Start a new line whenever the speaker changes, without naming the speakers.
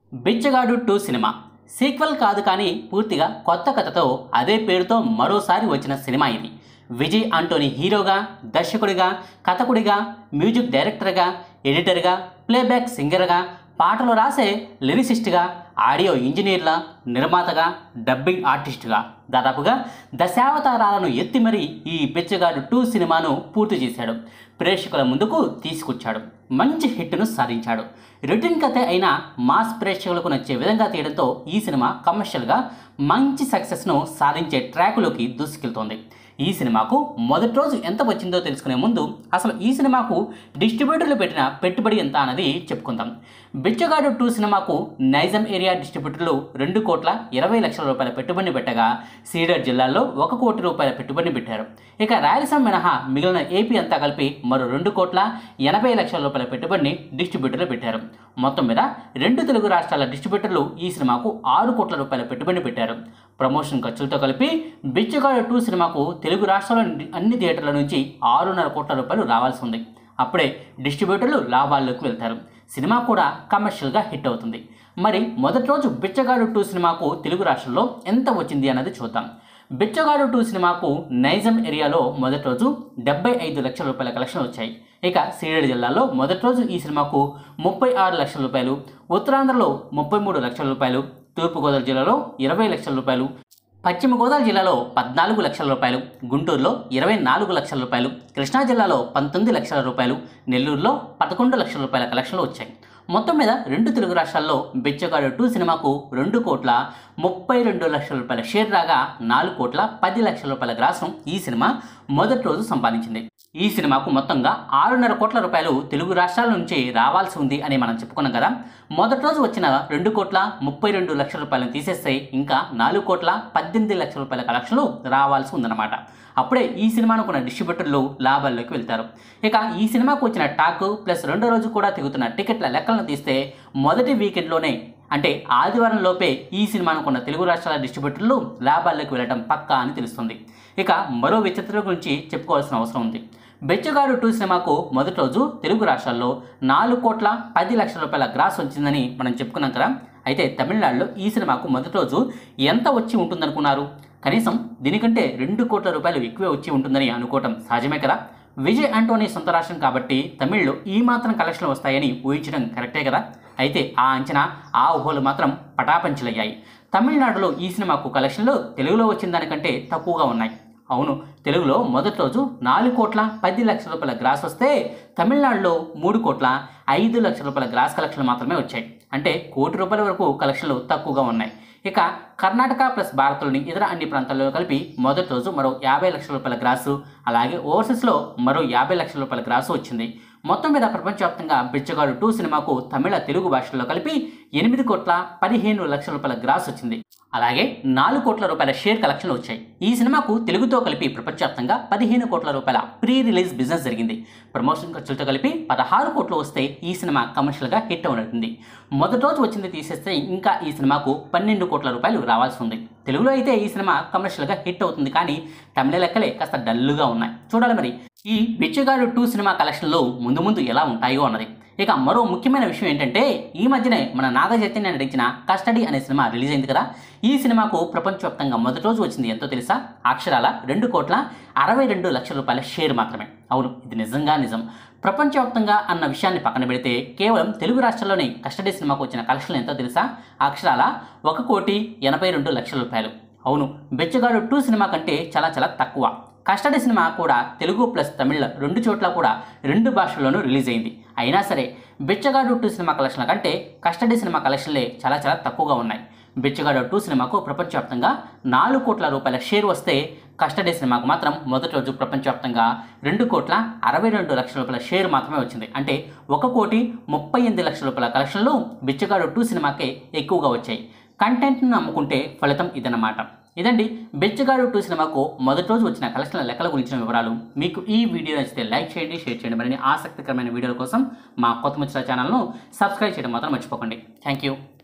బిచ్చగాడు two cinema sequel కాదు కానీ పూర్తిగా కొత్త కథతో అదే పేరుతో మరోసారి వచ్చిన సినిమా ఇది విజయ్ ఆంటోనీ హీరోగా దర్శకుడిగా కథకుడిగా మ్యూజిక్ డైరెక్టర్గా ఎడిటర్గా ప్లేబ్యాక్ సింగర్గా పాటలు రాసే లిరిసిస్ట్గా ఆడియో ఇంజనీర్లా నిర్మాతగా డబ్బింగ్ ఆర్టిస్ట్గా దాదాపుగా దశావతారాలను ఎత్తి మరీ ఈ బిచ్చగాడు టూ సినిమాను పూర్తి చేశాడు ప్రేక్షకుల ముందుకు తీసుకొచ్చాడు మంచి హిట్ను సాధించాడు రిటర్న్ కథ అయినా మాస్ ప్రేక్షకులకు నచ్చే విధంగా తీయడంతో ఈ సినిమా కమర్షియల్గా మంచి సక్సెస్ను సాధించే ట్రాకులోకి దూసుకెళ్తోంది ఈ సినిమాకు మొదటి రోజు ఎంత వచ్చిందో తెలుసుకునే ముందు అసలు ఈ సినిమాకు డిస్ట్రిబ్యూటర్లు పెట్టిన పెట్టుబడి ఎంత అన్నది చెప్పుకుందాం బిచ్చగాడు టూ సినిమాకు నైజం ఏరియా డిస్ట్రిబ్యూటర్లు రెండు కోట్ల ఇరవై లక్షల రూపాయల పెట్టుబడిని పెట్టగా సీడర్ జిల్లాలో ఒక కోటి రూపాయల పెట్టుబడిని పెట్టారు ఇక రాయలసీమ మినహా మిగిలిన ఏపీ అంతా కలిపి మరో రెండు కోట్ల ఎనభై లక్షల రూపాయల పెట్టుబడిని డిస్ట్రిబ్యూటర్లు పెట్టారు మొత్తం మీద రెండు తెలుగు రాష్ట్రాల డిస్ట్రిబ్యూటర్లు ఈ సినిమాకు ఆరు కోట్ల రూపాయల పెట్టుబడిని పెట్టారు ప్రమోషన్ ఖర్చులతో కలిపి బిచ్చగాడు టూ సినిమాకు తెలుగు రాష్ట్రాల అన్ని థియేటర్ల నుంచి ఆరున్నర కోట్ల రూపాయలు రావాల్సి ఉంది అప్పుడే డిస్ట్రిబ్యూటర్లు లాభాల్లోకి వెళ్తారు సినిమా కూడా కమర్షియల్గా హిట్ అవుతుంది మరి మొదటి రోజు బిచ్చగాడు టూ సినిమాకు తెలుగు రాష్ట్రంలో ఎంత వచ్చింది అన్నది చూద్దాం బిచ్చగాడు టూ సినిమాకు నైజం ఏరియాలో మొదటి రోజు డెబ్బై ఐదు లక్షల రూపాయల కలెక్షన్ వచ్చాయి ఇక సీడెడ్ జిల్లాలో మొదటి రోజు ఈ సినిమాకు ముప్పై ఆరు లక్షల రూపాయలు ఉత్తరాంధ్రలో ముప్పై మూడు లక్షల రూపాయలు తూర్పుగోదావరి జిల్లాలో ఇరవై లక్షల రూపాయలు పశ్చిమ గోదావరి జిల్లాలో పద్నాలుగు లక్షల రూపాయలు గుంటూరులో ఇరవై నాలుగు లక్షల రూపాయలు కృష్ణా జిల్లాలో పంతొమ్మిది లక్షల రూపాయలు నెల్లూరులో పదకొండు లక్షల రూపాయల కలెక్షన్లు వచ్చాయి మొత్తం మీద రెండు తెలుగు రాష్ట్రాల్లో బిచ్చగాడు టూ సినిమాకు రెండు కోట్ల ముప్పై రెండు లక్షల రూపాయల షేర్ రాగా నాలుగు కోట్ల పది లక్షల రూపాయల గ్రాసం ఈ సినిమా మొదటి రోజు సంపాదించింది ఈ సినిమాకు మొత్తంగా ఆరున్నర కోట్ల రూపాయలు తెలుగు రాష్ట్రాల నుంచి రావాల్సి ఉంది అని మనం చెప్పుకున్నాం కదా మొదటి రోజు వచ్చిన రెండు కోట్ల ముప్పై రెండు లక్షల రూపాయలను తీసేస్తే ఇంకా నాలుగు కోట్ల పద్దెనిమిది లక్షల రూపాయల కలెక్షన్లు రావాల్సి ఉందన్నమాట అప్పుడే ఈ సినిమాను కొన్న డిస్ట్రిబ్యూటర్లు లాభాల్లోకి వెళ్తారు ఇక ఈ సినిమాకు వచ్చిన టాక్ ప్లస్ రెండో రోజు కూడా తిరుగుతున్న టికెట్ల లెక్కలను తీస్తే మొదటి వీకెండ్లోనే అంటే ఆదివారం లోపే ఈ సినిమాను కొన్న తెలుగు రాష్ట్రాల డిస్ట్రిబ్యూటర్లు లాభాల్లోకి వెళ్ళడం పక్కా అని తెలుస్తుంది ఇక మరో విచిత్రం గురించి చెప్పుకోవాల్సిన అవసరం ఉంది బెచ్చగాడు టూ సినిమాకు మొదటి రోజు తెలుగు రాష్ట్రాల్లో నాలుగు కోట్ల పది లక్షల రూపాయల గ్రాస్ వచ్చిందని మనం చెప్పుకున్నాం కదా అయితే తమిళనాడులో ఈ సినిమాకు మొదటి రోజు ఎంత వచ్చి ఉంటుందనుకున్నారు కనీసం దీనికంటే రెండు కోట్ల రూపాయలు ఎక్కువే వచ్చి ఉంటుందని అనుకోవటం సహజమే కదా విజయ్ ఆంటోనీ సొంత రాష్ట్రం కాబట్టి తమిళ్లో ఈ మాత్రం కలెక్షన్లు వస్తాయని ఊహించడం కరెక్టే కదా అయితే ఆ అంచనా ఆ ఊహలు మాత్రం పటాపంచలయ్యాయి తమిళనాడులో ఈ సినిమాకు కలెక్షన్లు తెలుగులో వచ్చిన దానికంటే తక్కువగా ఉన్నాయి అవును తెలుగులో మొదటి రోజు నాలుగు కోట్ల పది లక్షల రూపాయల గ్రాస్ వస్తే తమిళనాడులో మూడు కోట్ల ఐదు లక్షల రూపాయల గ్రాస్ కలెక్షన్లు మాత్రమే వచ్చాయి అంటే కోటి రూపాయల వరకు కలెక్షన్లు తక్కువగా ఉన్నాయి ఇక కర్ణాటక ప్లస్ భారత్లోని ఇతర అన్ని ప్రాంతాల్లో కలిపి మొదటి రోజు మరో యాభై లక్షల రూపాయల గ్రాసు అలాగే ఓవర్సీస్లో మరో యాభై లక్షల రూపాయల గ్రాసు వచ్చింది మొత్తం మీద ప్రపంచవ్యాప్తంగా బిచ్చగాడు టూ సినిమాకు తమిళ తెలుగు భాషల్లో కలిపి ఎనిమిది కోట్ల పదిహేను లక్షల రూపాయల గ్రాస్ వచ్చింది అలాగే నాలుగు కోట్ల రూపాయల షేర్ కలెక్షన్లు వచ్చాయి ఈ సినిమాకు తెలుగుతో కలిపి ప్రపంచవ్యాప్తంగా పదిహేను కోట్ల రూపాయల ప్రీ రిలీజ్ బిజినెస్ జరిగింది ప్రమోషన్ ఖర్చులతో కలిపి పదహారు కోట్లు వస్తే ఈ సినిమా కమర్షియల్గా హిట్ అవుతుంది మొదటి రోజు వచ్చింది తీసేస్తే ఇంకా ఈ సినిమాకు పన్నెండు కోట్ల రూపాయలు రావాల్సి ఉంది తెలుగులో అయితే ఈ సినిమా కమర్షియల్గా హిట్ అవుతుంది కానీ తమిళ లెక్కలే కాస్త డల్లుగా ఉన్నాయి చూడాలి మరి ఈ బిచ్చగాడు టూ సినిమా కలెక్షన్లు ముందు ముందు ఎలా ఉంటాయో అన్నది ఇక మరో ముఖ్యమైన విషయం ఏంటంటే ఈ మధ్యనే మన నాగ చైతన్య నటించిన కస్టడీ అనే సినిమా రిలీజ్ అయింది కదా ఈ సినిమాకు ప్రపంచవ్యాప్తంగా మొదటి రోజు వచ్చింది ఎంతో తెలుసా అక్షరాల రెండు కోట్ల అరవై రెండు లక్షల రూపాయల షేర్ మాత్రమే అవును ఇది నిజంగా నిజం ప్రపంచవ్యాప్తంగా అన్న విషయాన్ని పక్కన పెడితే కేవలం తెలుగు రాష్ట్రాల్లోని కస్టడీ సినిమాకు వచ్చిన కలెక్షన్లు ఎంతో తెలుసా అక్షరాల ఒక కోటి ఎనభై రెండు లక్షల రూపాయలు అవును బెచ్చగాడు టూ సినిమా కంటే చాలా చాలా తక్కువ కస్టడీ సినిమా కూడా తెలుగు ప్లస్ తమిళ రెండు చోట్ల కూడా రెండు భాషల్లోనూ రిలీజ్ అయింది అయినా సరే బిచ్చగాడు టూ సినిమా కలెక్షన్ల కంటే కస్టడీ సినిమా కలెక్షన్లే చాలా చాలా తక్కువగా ఉన్నాయి బిచ్చగాడు టూ సినిమాకు ప్రపంచవ్యాప్తంగా నాలుగు కోట్ల రూపాయల షేర్ వస్తే కస్టడీ సినిమాకు మాత్రం మొదటి రోజు ప్రపంచవ్యాప్తంగా రెండు కోట్ల అరవై రెండు లక్షల రూపాయల షేర్ మాత్రమే వచ్చింది అంటే ఒక కోటి ముప్పై ఎనిమిది లక్షల రూపాయల కలెక్షన్లు బిచ్చగాడు టూ సినిమాకే ఎక్కువగా వచ్చాయి కంటెంట్ను నమ్ముకుంటే ఫలితం ఇదన్నమాట ఇదండి బెచ్చగాడు టూ సినిమాకు మొదటి రోజు వచ్చిన కలెక్షన్ల లెక్కల గురించిన వివరాలు మీకు ఈ వీడియో నచ్చితే లైక్ చేయండి షేర్ చేయండి మరిన్ని ఆసక్తికరమైన వీడియోల కోసం మా కొత్త ముచ్చల ఛానల్ను సబ్స్క్రైబ్ చేయడం మాత్రం మర్చిపోకండి థ్యాంక్ యూ